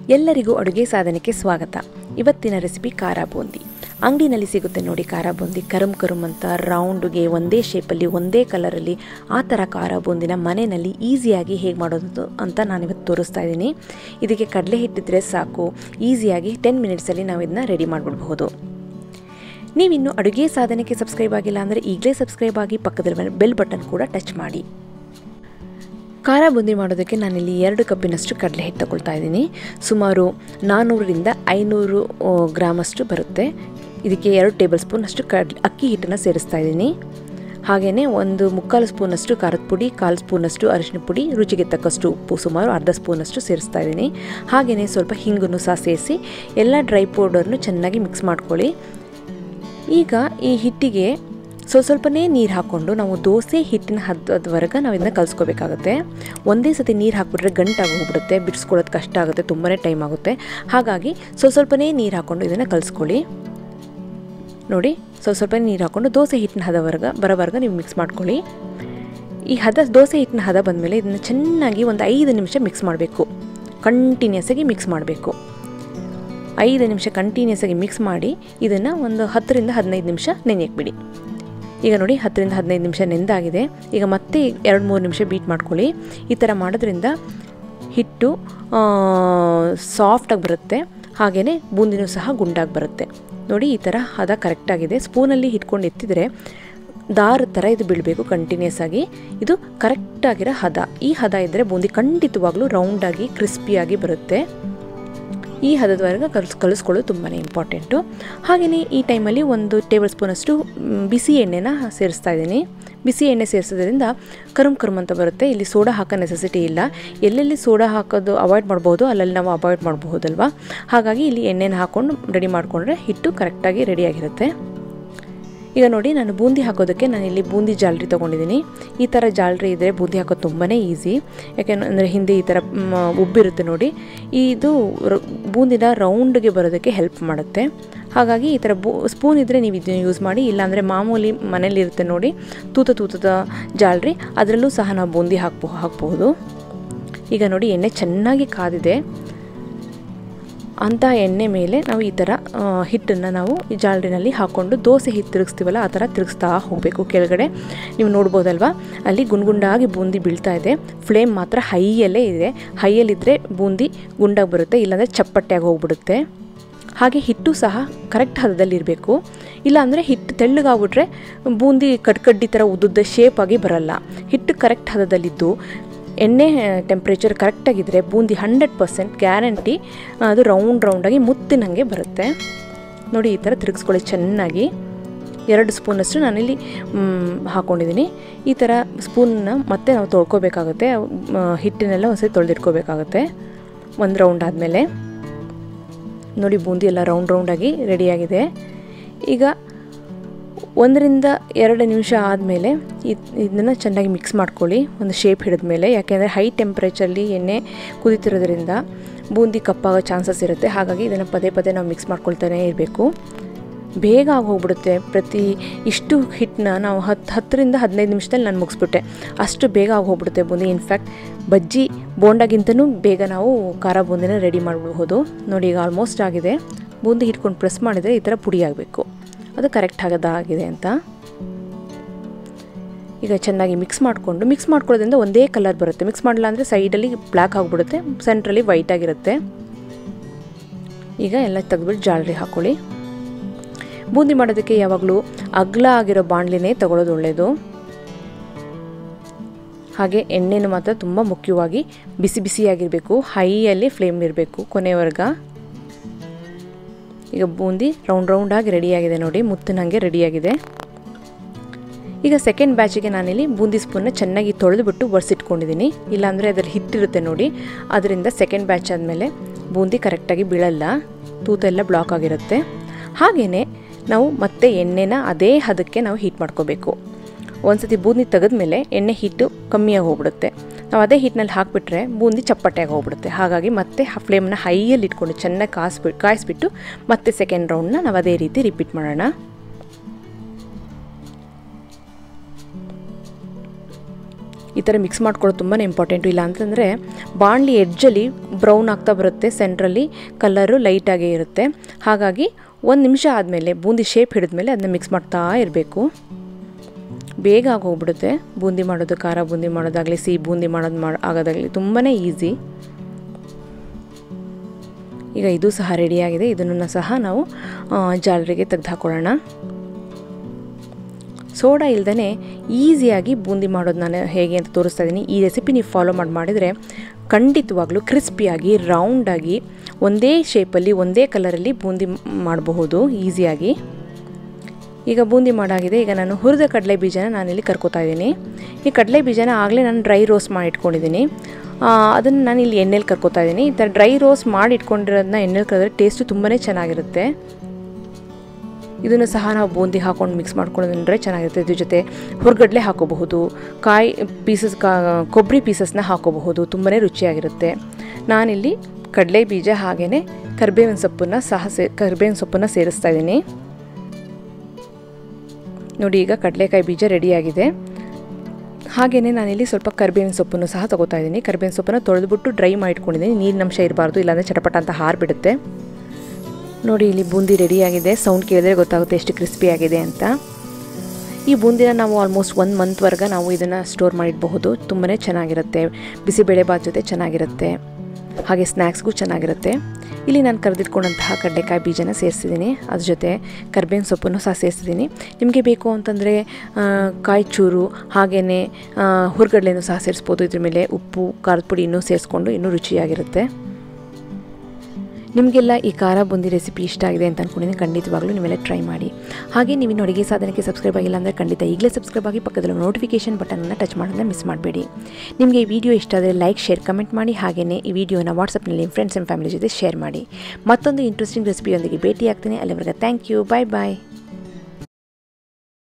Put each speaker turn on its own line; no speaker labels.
ಎಲ್ಲರಿಗೂ ಅಡುಗೆ ಸಾಧನಕ್ಕೆ ಸ್ವಾಗತ ಇವತ್ತಿನ ರೆಸಿಪಿ ಖಾರ ಬೂಂದಿ ಅಂಗಡಿನಲ್ಲಿ ಸಿಗುತ್ತೆ ನೋಡಿ ಖಾರ ಬೂಂದಿ ಕರುಮ್ ಕರುಮ್ ಅಂತ ರೌಂಡ್ಗೆ ಒಂದೇ ಶೇಪಲ್ಲಿ ಒಂದೇ ಕಲರಲ್ಲಿ ಆ ಥರ ಖಾರ ಬೂಂದಿನ ಮನೆಯಲ್ಲಿ ಈಸಿಯಾಗಿ ಹೇಗೆ ಮಾಡೋದು ಅಂತ ನಾನಿವತ್ತು ತೋರಿಸ್ತಾ ಇದ್ದೀನಿ ಇದಕ್ಕೆ ಕಡಲೆ ಹಿಟ್ಟಿದ್ರೆ ಸಾಕು ಈಸಿಯಾಗಿ ಟೆನ್ ಮಿನಿಟ್ಸಲ್ಲಿ ನಾವು ಇದನ್ನ ರೆಡಿ ಮಾಡಿಬಿಡ್ಬಹುದು ನೀವಿನ್ನು ಅಡುಗೆ ಸಾಧನಕ್ಕೆ ಸಬ್ಸ್ಕ್ರೈಬ್ ಆಗಿಲ್ಲ ಅಂದರೆ ಈಗಲೇ ಸಬ್ಸ್ಕ್ರೈಬ್ ಆಗಿ ಪಕ್ಕದಲ್ಲಿ ಬೆಲ್ ಬಟನ್ ಕೂಡ ಟಚ್ ಮಾಡಿ ಖಾರ ಬೂಂದಿ ಮಾಡೋದಕ್ಕೆ ನಾನಿಲ್ಲಿ ಎರಡು ಕಪ್ಪಿನಷ್ಟು ಕಡಲೆ ಹಿಟ್ಟು ತಗೊಳ್ತಾ ಇದ್ದೀನಿ ಸುಮಾರು ನಾನ್ನೂರರಿಂದ ಐನೂರು ಗ್ರಾಮಷ್ಟು ಬರುತ್ತೆ ಇದಕ್ಕೆ ಎರಡು ಟೇಬಲ್ ಸ್ಪೂನ್ ಅಷ್ಟು ಕಡ್ಲೆ ಅಕ್ಕಿ ಹಿಟ್ಟನ್ನು ಸೇರಿಸ್ತಾ ಇದ್ದೀನಿ ಹಾಗೆಯೇ ಒಂದು ಮುಕ್ಕಾಲು ಸ್ಪೂನಷ್ಟು ಖಾರದ ಪುಡಿ ಕಾಲು ಸ್ಪೂನಷ್ಟು ಅರಿಶಿನ ಪುಡಿ ರುಚಿಗೆ ತಕ್ಕಷ್ಟು ಉಪ್ಪು ಸುಮಾರು ಅರ್ಧ ಸ್ಪೂನಷ್ಟು ಸೇರಿಸ್ತಾ ಇದ್ದೀನಿ ಹಾಗೆಯೇ ಸ್ವಲ್ಪ ಹಿಂಗನ್ನು ಸಹ ಸೇರಿಸಿ ಎಲ್ಲ ಡ್ರೈ ಪೌಡರ್ನು ಚೆನ್ನಾಗಿ ಮಿಕ್ಸ್ ಮಾಡ್ಕೊಳ್ಳಿ ಈಗ ಈ ಹಿಟ್ಟಿಗೆ ಸ್ವಲ್ಪ ಸ್ವಲ್ಪನೇ ನೀರು ಹಾಕ್ಕೊಂಡು ನಾವು ದೋಸೆ ಹಿಟ್ಟಿನ ಹದದವರೆಗೆ ನಾವು ಇದನ್ನ ಕಲಿಸ್ಕೋಬೇಕಾಗುತ್ತೆ ಒಂದೇ ಸತಿ ನೀರು ಹಾಕ್ಬಿಟ್ರೆ ಗಂಟಾಗಿ ಹೋಗ್ಬಿಡುತ್ತೆ ಬಿಡಿಸ್ಕೊಳ್ಳೋದು ಕಷ್ಟ ಆಗುತ್ತೆ ತುಂಬಾ ಟೈಮ್ ಆಗುತ್ತೆ ಹಾಗಾಗಿ ಸ್ವಲ್ಪ ಸ್ವಲ್ಪನೇ ನೀರು ಹಾಕ್ಕೊಂಡು ಇದನ್ನು ಕಲಿಸ್ಕೊಳ್ಳಿ ನೋಡಿ ಸ್ವಲ್ಪ ಸ್ವಲ್ಪ ನೀರು ಹಾಕ್ಕೊಂಡು ದೋಸೆ ಹಿಟ್ಟಿನ ಹದವರೆಗೆ ಬರೋವರೆಗೆ ನೀವು ಮಿಕ್ಸ್ ಮಾಡ್ಕೊಳ್ಳಿ ಈ ಹದ ದೋಸೆ ಹಿಟ್ಟಿನ ಹದ ಬಂದಮೇಲೆ ಇದನ್ನು ಚೆನ್ನಾಗಿ ಒಂದು ಐದು ನಿಮಿಷ ಮಿಕ್ಸ್ ಮಾಡಬೇಕು ಕಂಟಿನ್ಯೂಸ್ ಆಗಿ ಮಿಕ್ಸ್ ಮಾಡಬೇಕು ಐದು ನಿಮಿಷ ಕಂಟಿನ್ಯೂಸ್ ಆಗಿ ಮಿಕ್ಸ್ ಮಾಡಿ ಇದನ್ನು ಒಂದು ಹತ್ತರಿಂದ ಹದಿನೈದು ನಿಮಿಷ ನೆನೆಯಕ್ಕೆ ಬಿಡಿ ಈಗ ನೋಡಿ ಹತ್ತರಿಂದ ಹದಿನೈದು ನಿಮಿಷ ನೆಂದಾಗಿದೆ ಈಗ ಮತ್ತೆ ಎರಡು ಮೂರು ನಿಮಿಷ ಬೀಟ್ ಮಾಡ್ಕೊಳ್ಳಿ ಈ ಥರ ಮಾಡೋದ್ರಿಂದ ಹಿಟ್ಟು ಸಾಫ್ಟಾಗಿ ಬರುತ್ತೆ ಹಾಗೆಯೇ ಬೂಂದಿನೂ ಸಹ ಗುಂಡಾಗಿ ಬರುತ್ತೆ ನೋಡಿ ಈ ಥರ ಹದ ಕರೆಕ್ಟಾಗಿದೆ ಸ್ಪೂನಲ್ಲಿ ಹಿಟ್ಕೊಂಡು ಎತ್ತಿದರೆ ದಾರದ ಥರ ಇದು ಬೀಳಬೇಕು ಕಂಟಿನ್ಯೂಸ್ ಆಗಿ ಇದು ಕರೆಕ್ಟಾಗಿರೋ ಹದ ಈ ಹದ ಇದ್ದರೆ ಬೂಂದಿ ಖಂಡಿತವಾಗ್ಲೂ ರೌಂಡಾಗಿ ಕ್ರಿಸ್ಪಿಯಾಗಿ ಬರುತ್ತೆ ಈ ಹದದವರೆಗೆ ಕಲಿಸ್ ಕಲಿಸ್ಕೊಳ್ಳೋದು ತುಂಬಾ ಇಂಪಾರ್ಟೆಂಟು ಹಾಗೆಯೇ ಈ ಟೈಮಲ್ಲಿ ಒಂದು ಟೇಬಲ್ ಸ್ಪೂನಷ್ಟು ಬಿಸಿ ಎಣ್ಣೆನ ಸೇರಿಸ್ತಾ ಇದ್ದೀನಿ ಬಿಸಿ ಎಣ್ಣೆ ಸೇರಿಸೋದ್ರಿಂದ ಕರುಮ್ ಕರುಮ್ ಅಂತ ಬರುತ್ತೆ ಇಲ್ಲಿ ಸೋಡಾ ಹಾಕೋ ನೆಸೆಸಿಟಿ ಇಲ್ಲ ಎಲ್ಲೆಲ್ಲಿ ಸೋಡಾ ಹಾಕೋದು ಅವಾಯ್ಡ್ ಮಾಡ್ಬೋದು ಅಲ್ಲಲ್ಲಿ ನಾವು ಅವಾಯ್ಡ್ ಮಾಡಬಹುದಲ್ವಾ ಹಾಗಾಗಿ ಇಲ್ಲಿ ಎಣ್ಣೆನ ಹಾಕ್ಕೊಂಡು ರೆಡಿ ಮಾಡಿಕೊಂಡ್ರೆ ಹಿಟ್ಟು ಕರೆಕ್ಟಾಗಿ ರೆಡಿಯಾಗಿರುತ್ತೆ ಈಗ ನೋಡಿ ನಾನು ಬೂಂದಿ ಹಾಕೋದಕ್ಕೆ ನಾನು ಇಲ್ಲಿ ಬೂಂದಿ ಜಾಲ್ರಿ ತೊಗೊಂಡಿದ್ದೀನಿ ಈ ಥರ ಜಾಲ್ರಿ ಇದ್ದರೆ ಬೂಂದಿ ಹಾಕೋದು ತುಂಬಾ ಈಸಿ ಯಾಕೆಂದರೆ ಹಿಂದೆ ಈ ಥರ ಉಬ್ಬಿರುತ್ತೆ ನೋಡಿ ಇದು ಬೂಂದಿನ ರೌಂಡ್ಗೆ ಬರೋದಕ್ಕೆ ಹೆಲ್ಪ್ ಮಾಡುತ್ತೆ ಹಾಗಾಗಿ ಈ ಥರ ಬೂ ಸ್ಪೂನ್ ಇದ್ದರೆ ನೀವು ಇದನ್ನು ಯೂಸ್ ಮಾಡಿ ಇಲ್ಲಾಂದರೆ ಮಾಮೂಲಿ ಮನೇಲಿರುತ್ತೆ ನೋಡಿ ತೂತ ತೂತದ ಜಾಲ್ರಿ ಅದರಲ್ಲೂ ಸಹ ನಾವು ಬೂಂದಿ ಹಾಕ್ಬೋ ಹಾಕ್ಬೋದು ಈಗ ನೋಡಿ ಎಣ್ಣೆ ಚೆನ್ನಾಗಿ ಕಾದಿದೆ ಅಂಥ ಎಣ್ಣೆ ಮೇಲೆ ನಾವು ಈ ಥರ ಹಿಟ್ಟನ್ನು ನಾವು ಈ ಜಾಲ್ರಿನಲ್ಲಿ ಹಾಕ್ಕೊಂಡು ದೋಸೆ ಹಿಟ್ಟು ತಿರುಗಿಸ್ತೀವಲ್ಲ ಆ ಥರ ತಿರುಗಿಸ್ತಾ ಹೋಗಬೇಕು ಕೆಳಗಡೆ ನೀವು ನೋಡ್ಬೋದಲ್ವಾ ಅಲ್ಲಿ ಗುಂಡ್ಗುಂಡಾಗಿ ಬೂಂದಿ ಬೀಳ್ತಾ ಇದೆ ಫ್ಲೇಮ್ ಮಾತ್ರ ಹೈಯಲ್ಲೇ ಇದೆ ಹೈಯಲ್ಲಿದ್ದರೆ ಬೂಂದಿ ಗುಂಡಾಗಿ ಬರುತ್ತೆ ಇಲ್ಲಾಂದರೆ ಚಪ್ಪಟ್ಟೆಯಾಗಿ ಹೋಗ್ಬಿಡುತ್ತೆ ಹಾಗೆ ಹಿಟ್ಟು ಸಹ ಕರೆಕ್ಟ್ ಹದದಲ್ಲಿರಬೇಕು ಇಲ್ಲಾಂದರೆ ಹಿಟ್ಟು ತೆಳ್ಳಗಾಗ್ಬಿಟ್ರೆ ಬೂಂದಿ ಕಡ್ಕಡ್ಡಿ ಥರ ಉದ್ದುದ್ದ ಶೇಪಾಗಿ ಬರಲ್ಲ ಹಿಟ್ಟು ಕರೆಕ್ಟ್ ಹದದಲ್ಲಿದ್ದು ಎಣ್ಣೆ ಟೆಂಪ್ರೇಚರ್ ಕರೆಕ್ಟಾಗಿದ್ದರೆ ಬೂಂದಿ ಹಂಡ್ರೆಡ್ ಪರ್ಸೆಂಟ್ ಗ್ಯಾರಂಟಿ ಅದು ರೌಂಡ್ ರೌಂಡಾಗಿ ಮುತ್ತಿನಂಗೆ ಬರುತ್ತೆ ನೋಡಿ ಈ ಥರ ತಿರುಗಿಸ್ಕೊಳ್ಳಿ ಚೆನ್ನಾಗಿ ಎರಡು ಸ್ಪೂನಷ್ಟು ನಾನಿಲ್ಲಿ ಹಾಕ್ಕೊಂಡಿದ್ದೀನಿ ಈ ಥರ ಸ್ಪೂನ್ನ ಮತ್ತೆ ನಾವು ತೊಳ್ಕೊಬೇಕಾಗುತ್ತೆ ಹಿಟ್ಟಿನೆಲ್ಲ ಒಂದ್ಸರಿ ತೊಳೆದಿಟ್ಕೋಬೇಕಾಗುತ್ತೆ ಒಂದು ರೌಂಡ್ ಆದಮೇಲೆ ನೋಡಿ ಬೂಂದಿ ಎಲ್ಲ ರೌಂಡ್ ರೌಂಡಾಗಿ ರೆಡಿಯಾಗಿದೆ ಈಗ ಒಂದರಿಂದ ಎರಡು ನಿಮಿಷ ಆದಮೇಲೆ ಇದನ್ನು ಚೆನ್ನಾಗಿ ಮಿಕ್ಸ್ ಮಾಡ್ಕೊಳ್ಳಿ ಒಂದು ಶೇಪ್ ಹಿಡಿದ ಮೇಲೆ ಯಾಕೆಂದರೆ ಹೈ ಟೆಂಪ್ರೇಚರ್ಲಿ ಎಣ್ಣೆ ಕುದಿತಿರೋದ್ರಿಂದ ಬೂಂದಿ ಕಪ್ಪಾಗೋ ಚಾನ್ಸಸ್ ಇರುತ್ತೆ ಹಾಗಾಗಿ ಇದನ್ನು ಪದೇ ಪದೇ ನಾವು ಮಿಕ್ಸ್ ಮಾಡ್ಕೊಳ್ತಾನೆ ಇರಬೇಕು ಬೇಗ ಆಗಿ ಹೋಗ್ಬಿಡುತ್ತೆ ಪ್ರತಿ ಇಷ್ಟು ಹಿಟ್ಟನ್ನ ನಾವು ಹತ್ತು ಹತ್ತರಿಂದ ಹದಿನೈದು ನಿಮಿಷದಲ್ಲಿ ನಾನು ಮುಗಿಸ್ಬಿಟ್ಟೆ ಅಷ್ಟು ಬೇಗ ಆಗಿ ಹೋಗ್ಬಿಡುತ್ತೆ ಬೂಂದಿ ಇನ್ಫ್ಯಾಕ್ಟ್ ಬಜ್ಜಿ ಬೋಂಡಾಗಿಂತನೂ ಬೇಗ ನಾವು ಖಾರ ಬೂಂದಿನ ರೆಡಿ ಮಾಡಬಹುದು ನೋಡಿ ಈಗ ಆಲ್ಮೋಸ್ಟ್ ಆಗಿದೆ ಬೂಂದಿ ಹಿಟ್ಕೊಂಡು ಪ್ರೆಸ್ ಮಾಡಿದರೆ ಈ ಥರ ಪುಡಿ ಆಗಬೇಕು ಅದು ಕರೆಕ್ಟ್ ಆಗದಾಗಿದೆ ಅಂತ ಈಗ ಚೆನ್ನಾಗಿ ಮಿಕ್ಸ್ ಮಾಡಿಕೊಂಡು ಮಿಕ್ಸ್ ಮಾಡ್ಕೊಳ್ಳೋದ್ರಿಂದ ಒಂದೇ ಕಲರ್ ಬರುತ್ತೆ ಮಿಕ್ಸ್ ಮಾಡಲ್ಲ ಅಂದರೆ ಸೈಡಲ್ಲಿ ಬ್ಲ್ಯಾಕ್ ಆಗಿಬಿಡುತ್ತೆ ಸೆಂಟ್ರಲ್ಲಿ ವೈಟ್ ಆಗಿರುತ್ತೆ ಈಗ ಎಲ್ಲ ತೆಗೆದ್ಬಿಟ್ಟು ಜಾಲ್ರಿ ಹಾಕ್ಕೊಳ್ಳಿ ಬೂಂದಿ ಮಾಡೋದಕ್ಕೆ ಯಾವಾಗಲೂ ಅಗ್ಲ ಆಗಿರೋ ಬಾಣಲಿನೇ ತಗೊಳ್ಳೋದು ಒಳ್ಳೆಯದು ಹಾಗೆ ಎಣ್ಣೆನೂ ಮಾತ್ರ ತುಂಬ ಮುಖ್ಯವಾಗಿ ಬಿಸಿ ಬಿಸಿಯಾಗಿರಬೇಕು ಹೈಯಲ್ಲಿ ಫ್ಲೇಮ್ ಇರಬೇಕು ಕೊನೆವರೆಗ ಈಗ ಬೂಂದಿ ರೌಂಡ್ ರೌಂಡಾಗಿ ರೆಡಿಯಾಗಿದೆ ನೋಡಿ ಮುತ್ತಿನಂಗೆ ರೆಡಿಯಾಗಿದೆ ಈಗ ಸೆಕೆಂಡ್ ಬ್ಯಾಚಿಗೆ ನಾನಿಲ್ಲಿ ಬೂಂದಿ ಸ್ಪೂನ್ನ ಚೆನ್ನಾಗಿ ತೊಳೆದುಬಿಟ್ಟು ಒರೆಸಿಟ್ಕೊಂಡಿದ್ದೀನಿ ಇಲ್ಲಾಂದರೆ ಅದರಲ್ಲಿ ಹಿಟ್ಟಿರುತ್ತೆ ನೋಡಿ ಅದರಿಂದ ಸೆಕೆಂಡ್ ಬ್ಯಾಚ್ ಆದಮೇಲೆ ಬೂಂದಿ ಕರೆಕ್ಟಾಗಿ ಬೀಳಲ್ಲ ತೂತೆಲ್ಲ ಬ್ಲಾಕ್ ಆಗಿರುತ್ತೆ ಹಾಗೆಯೇ ನಾವು ಮತ್ತೆ ಎಣ್ಣೆನ ಅದೇ ಹದಕ್ಕೆ ನಾವು ಹೀಟ್ ಮಾಡ್ಕೋಬೇಕು ಒಂದ್ಸತಿ ಬೂಂದಿ ತೆಗೆದ್ಮೇಲೆ ಎಣ್ಣೆ ಹಿಟ್ಟು ಕಮ್ಮಿಯಾಗಿ ಹೋಗ್ಬಿಡುತ್ತೆ ನಾವು ಅದೇ ಹಿಟ್ಟಿನಲ್ಲಿ ಹಾಕಿಬಿಟ್ರೆ ಬೂಂದಿ ಚಪ್ಪಟೆಯಾಗಿ ಹೋಗ್ಬಿಡುತ್ತೆ ಹಾಗಾಗಿ ಮತ್ತೆ ಫ್ಲೇಮ್ನ ಹೈಯಲ್ಲಿ ಇಟ್ಕೊಂಡು ಚೆನ್ನಾಗಿ ಕಾಯಿಸ್ಬಿಟ್ಟು ಕಾಯಿಸ್ಬಿಟ್ಟು ಮತ್ತೆ ಸೆಕೆಂಡ್ ರೌಂಡ್ನ ನಾವು ಅದೇ ರೀತಿ ರಿಪೀಟ್ ಮಾಡೋಣ ಈ ಥರ ಮಿಕ್ಸ್ ಮಾಡ್ಕೊಳ್ಳೋದು ತುಂಬಾ ಇಂಪಾರ್ಟೆಂಟು ಇಲ್ಲ ಅಂತಂದರೆ ಬಾಣಲಿ ಎಡ್ಜಲ್ಲಿ ಬ್ರೌನ್ ಆಗ್ತಾ ಬರುತ್ತೆ ಸೆಂಟ್ರಲ್ಲಿ ಕಲರು ಲೈಟಾಗೇ ಇರುತ್ತೆ ಹಾಗಾಗಿ ಒಂದು ನಿಮಿಷ ಆದಮೇಲೆ ಬೂಂದಿ ಶೇಪ್ ಹಿಡಿದ್ಮೇಲೆ ಅದನ್ನ ಮಿಕ್ಸ್ ಮಾಡ್ತಾ ಇರಬೇಕು ಬೇಗ ಆಗೋಗ್ಬಿಡುತ್ತೆ ಬೂಂದಿ ಮಾಡೋದು ಖಾರ ಬೂಂದಿ ಮಾಡೋದಾಗಲಿ ಸಿಹಿ ಬೂಂದಿ ಮಾಡೋದು ಮಾಡಿ ಆಗೋದಾಗಲಿ ತುಂಬಾ ಈಸಿ ಈಗ ಇದು ಸಹ ರೆಡಿಯಾಗಿದೆ ಇದನ್ನು ಸಹ ನಾವು ಜಾಲರಿಗೆ ತೆಗೆದು ಹಾಕೊಳ್ಳೋಣ ಸೋಡಾ ಇಲ್ದೇ ಈಸಿಯಾಗಿ ಬೂಂದಿ ಮಾಡೋದು ನಾನು ಹೇಗೆ ಅಂತ ತೋರಿಸ್ತಾ ಇದ್ದೀನಿ ಈ ರೆಸಿಪಿ ನೀವು ಫಾಲೋ ಮಾಡಿ ಮಾಡಿದರೆ ಖಂಡಿತವಾಗ್ಲೂ ಕ್ರಿಸ್ಪಿಯಾಗಿ ರೌಂಡಾಗಿ ಒಂದೇ ಶೇಪಲ್ಲಿ ಒಂದೇ ಕಲರಲ್ಲಿ ಬೂಂದಿ ಮಾಡಬಹುದು ಈಸಿಯಾಗಿ ಈಗ ಬೂಂದಿ ಮಾಡಾಗಿದೆ ಈಗ ನಾನು ಹುರಿದ ಕಡಲೆ ಬೀಜನ ನಾನಿಲ್ಲಿ ಕರ್ಕೋತಾ ಇದ್ದೀನಿ ಈ ಕಡಲೆ ಬೀಜನ ಆಗಲೇ ನಾನು ಡ್ರೈ ರೋಸ್ಟ್ ಮಾಡಿ ಇಟ್ಕೊಂಡಿದ್ದೀನಿ ಅದನ್ನು ನಾನು ಇಲ್ಲಿ ಎಣ್ಣೆಲಿ ಕರ್ಕೋತಾ ಇದ್ದೀನಿ ಈ ಥರ ಡ್ರೈ ರೋಸ್ಟ್ ಮಾಡಿ ಇಟ್ಕೊಂಡಿರೋದನ್ನ ಎಣ್ಣೆಲಿ ಕರೆದ್ರೆ ಟೇಸ್ಟು ತುಂಬಾ ಚೆನ್ನಾಗಿರುತ್ತೆ ಇದನ್ನು ಸಹ ನಾವು ಬೂಂದಿ ಹಾಕೊಂಡು ಮಿಕ್ಸ್ ಮಾಡ್ಕೊಳ್ಳೋದಂದ್ರೆ ಚೆನ್ನಾಗಿರುತ್ತೆ ಇದ್ರ ಜೊತೆ ಹುರ್ಗಡ್ಲೆ ಹಾಕೋಬಹುದು ಕಾಯಿ ಪೀಸಸ್ ಕಾ ಕೊಬ್ಬರಿ ಪೀಸಸ್ನ ಹಾಕೋಬಹುದು ತುಂಬಾ ರುಚಿಯಾಗಿರುತ್ತೆ ನಾನಿಲ್ಲಿ ಕಡಲೆ ಬೀಜ ಹಾಗೆಯೇ ಕರಿಬೇವಿನ ಸೊಪ್ಪನ್ನು ಸಹ ಸೇ ಕರಿಬೇವಿನ ಸೊಪ್ಪನ್ನು ಸೇರಿಸ್ತಾ ಇದ್ದೀನಿ ನೋಡಿ ಈಗ ಕಡಲೆಕಾಯಿ ಬೀಜ ರೆಡಿಯಾಗಿದೆ ಹಾಗೆಯೇ ನಾನಿಲ್ಲಿ ಸ್ವಲ್ಪ ಕರಿಬೇವಿನ ಸೊಪ್ಪನ್ನು ಸಹ ತೊಗೋತಾ ಇದ್ದೀನಿ ಕರಿಬೇವಿನ ಸೊಪ್ಪನ್ನು ತೊಳೆದ್ಬಿಟ್ಟು ಡ್ರೈ ಮಾಡಿಟ್ಕೊಂಡಿದ್ದೀನಿ ನೀರಿನಂಶ ಇರಬಾರ್ದು ಇಲ್ಲಾಂದರೆ ಚಟಪಟ ಅಂತ ಹಾರಿಬಿಡುತ್ತೆ ನೋಡಿ ಇಲ್ಲಿ ಬೂಂದಿ ರೆಡಿಯಾಗಿದೆ ಸೌಂಡ್ ಕೇಳಿದ್ರೆ ಗೊತ್ತಾಗುತ್ತೆ ಎಷ್ಟು ಕ್ರಿಸ್ಪಿ ಆಗಿದೆ ಅಂತ ಈ ಬೂಂದಿನ ನಾವು ಆಲ್ಮೋಸ್ಟ್ ಒಂದು ಮಂತ್ವರೆಗೆ ನಾವು ಇದನ್ನು ಸ್ಟೋರ್ ಮಾಡಿಡಬಹುದು ತುಂಬಾ ಚೆನ್ನಾಗಿರುತ್ತೆ ಬಿಸಿಬೇಳೆ ಬಾತ್ ಜೊತೆ ಚೆನ್ನಾಗಿರುತ್ತೆ ಹಾಗೆ ಸ್ನ್ಯಾಕ್ಸ್ಗೂ ಚೆನ್ನಾಗಿರುತ್ತೆ ಇಲ್ಲಿ ನಾನು ಕರೆದಿಟ್ಕೊಂಡಂತಹ ಕಡಲೆಕಾಯಿ ಬೀಜನ ಸೇರಿಸಿದ್ದೀನಿ ಅದ್ರ ಜೊತೆ ಕರ್ಬೇವಿನ ಸೊಪ್ಪನ್ನು ಸಹ ಸೇರಿಸಿದ್ದೀನಿ ನಿಮಗೆ ಬೇಕು ಅಂತಂದರೆ ಕಾಯಿ ಚೂರು ಹಾಗೆಯೇ ಹುರ್ಗಡ್ಲೆನೂ ಸಹ ಸೇರಿಸ್ಬೋದು ಇದ್ರ ಮೇಲೆ ಉಪ್ಪು ಖಾರದ ಪುಡಿ ಇನ್ನೂ ಸೇರಿಸ್ಕೊಂಡು ಇನ್ನೂ ರುಚಿಯಾಗಿರುತ್ತೆ ನಿಮಗೆಲ್ಲ ಈ ಖಾರ ಬೂಂದಿ ರೆಸಿಪಿ ಇಷ್ಟ ಆಗಿದೆ ಅಂತ ಅಂದ್ಕೊಂಡಿದ್ದೀನಿ ಖಂಡಿತವಾಗ್ಲೂ ನೀವೆಲ್ಲ ಟ್ರೈ ಮಾಡಿ ಹಾಗೆ ನೀವು ಇನ್ನು ಅಡುಗೆ ಸಾಧನಕ್ಕೆ ಸಬ್ಸ್ಕ್ರೈಬ್ ಆಗಿಲ್ಲ ಅಂದರೆ ಖಂಡಿತ ಈಗಲೇ ಸಬ್ಸ್ಕ್ರೈಬ್ ಆಗಿ ಪಕ್ಕದಲ್ಲಿ ನೋಟಿಫಿಕೇಷನ್ ಬಟನನ್ನು ಟಚ್ ಮಾಡೋದನ್ನ ಮಿಸ್ ಮಾಡಬೇಡಿ ನಿಮಗೆ ಈ ವಿಡಿಯೋ ಇಷ್ಟ ಆದರೆ ಲೈಕ್ ಶೇರ್ ಕಮೆಂಟ್ ಮಾಡಿ ಹಾಗೆಯೇ ಈ ವಿಡಿಯೋನ ವಾಟ್ಸಪ್ನಲ್ಲಿ ಫ್ರೆಂಡ್ಸ್ ಆ್ಯಂಡ್ ಫ್ಯಾಮಿಲಿ ಜೊತೆ ಶೇರ್ ಮಾಡಿ ಮತ್ತೊಂದು ಇಂಟ್ರೆಸ್ಟಿಂಗ್ ರೆಸಿಪಿಯೊಂದಿಗೆ ಭೇಟಿ ಆಗ್ತೀನಿ ಅಲ್ಲಿವರೆಗೆ ಥ್ಯಾಂಕ್ ಯು ಬಾಯ್ ಬಾಯ್